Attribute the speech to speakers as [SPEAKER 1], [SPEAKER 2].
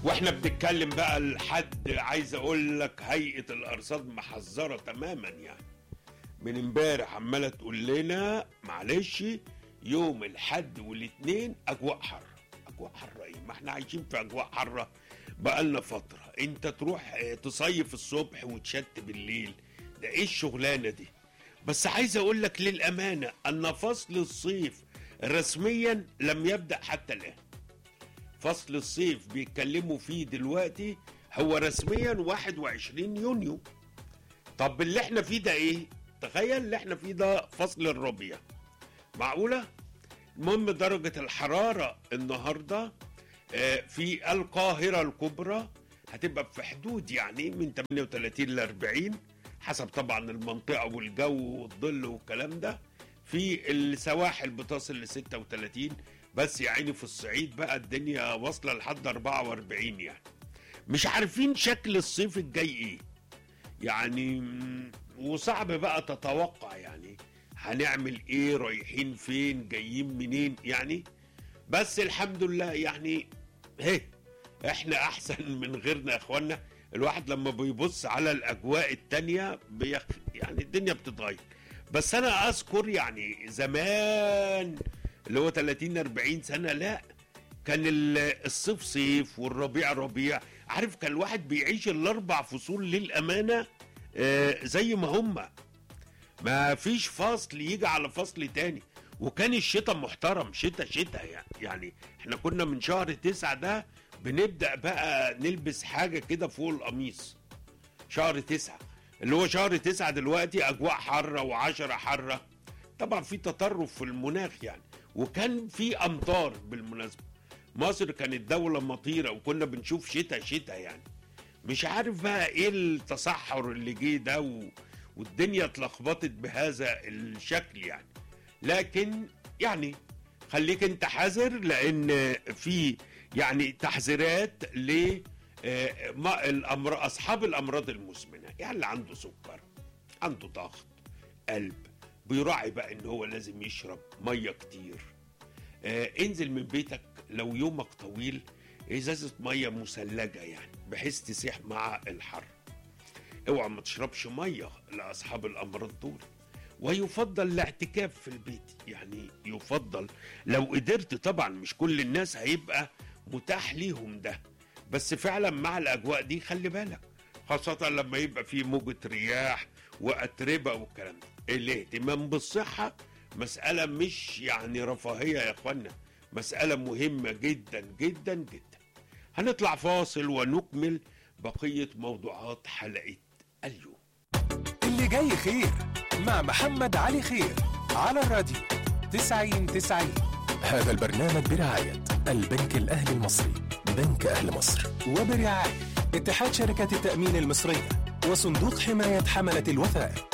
[SPEAKER 1] واحنا بنتكلم بقى لحد عايز اقول لك هيئه الارصاد محذره تماما يعني من امبارح عماله تقول لنا معلش يوم الحد والاثنين اجواء حر اجواء حر ايه ما احنا عايشين في اجواء حاره بقالنا فتره انت تروح اه، تصيف الصبح وتشت بالليل ده ايه الشغلانه دي بس عايز اقول لك للامانه ان فصل الصيف رسميا لم يبدا حتى الان فصل الصيف بيتكلموا فيه دلوقتي هو رسميا 21 يونيو طب اللي احنا فيه ده ايه تخيل اللي احنا فيه ده فصل الربيع معقولة المهم درجة الحرارة النهاردة آه، في القاهرة الكبرى هتبقى في حدود يعني من 38 ل 40 حسب طبعا المنطقة والجو والظل والكلام ده في السواحل بتصل ل 36 بس يا عيني في الصعيد بقى الدنيا واصلة لحد 44 يعني مش عارفين شكل الصيف الجاي ايه يعني مم، وصعب بقى تتوقع يعني هنعمل ايه رايحين فين جايين منين يعني بس الحمد لله يعني هي احنا احسن من غيرنا يا اخوانا الواحد لما بيبص على الاجواء التانية بيخ... يعني الدنيا بتتغير بس انا اذكر يعني زمان اللي هو 30 40 سنة لا كان ال- الصيف صيف والربيع ربيع عارف كان الواحد بيعيش الاربع فصول للامانه آه، زي ما هما ما فيش فصل يجي على فصل تاني وكان الشتاء محترم شتاء شتاء يعني يعني احنا كنا من شهر تسعة ده بنبدأ بقى نلبس حاجة كده فوق القميص شهر تسعة اللي هو شهر تسعة دلوقتي أجواء حارة وعشرة حارة طبعا في تطرف في المناخ يعني وكان في أمطار بالمناسبة مصر كانت دولة مطيرة وكنا بنشوف شتاء شتاء يعني مش عارف بقى ايه التصحر اللي جه ده و... والدنيا اتلخبطت بهذا الشكل يعني لكن يعني خليك انت حذر لان في يعني تحذيرات ل آه، ما- الأمر... اصحاب الامراض المزمنه يعني اللي عنده سكر عنده ضغط قلب بيراعي بقى ان هو لازم يشرب ميه كتير آه انزل من بيتك لو يومك طويل ازازه ميه مثلجه يعني بحيث تسيح مع الحر اوعى ما تشربش ميه لاصحاب الامراض دول ويفضل الاعتكاف في البيت يعني يفضل لو قدرت طبعا مش كل الناس هيبقى متاح ليهم ده بس فعلا مع الاجواء دي خلي بالك خاصة لما يبقى في موجة رياح وأتربة والكلام ده الاهتمام بالصحة مسألة مش يعني رفاهية يا اخوانا مسألة مهمة جدا جدا جدا هنطلع فاصل ونكمل بقية موضوعات حلقة اليوم
[SPEAKER 2] اللي جاي خير مع محمد علي خير على الراديو 90 90 هذا البرنامج برعاية البنك الأهلي المصري بنك أهل مصر وبرعاية اتحاد شركة التأمين المصرية وصندوق حماية حملة الوثائق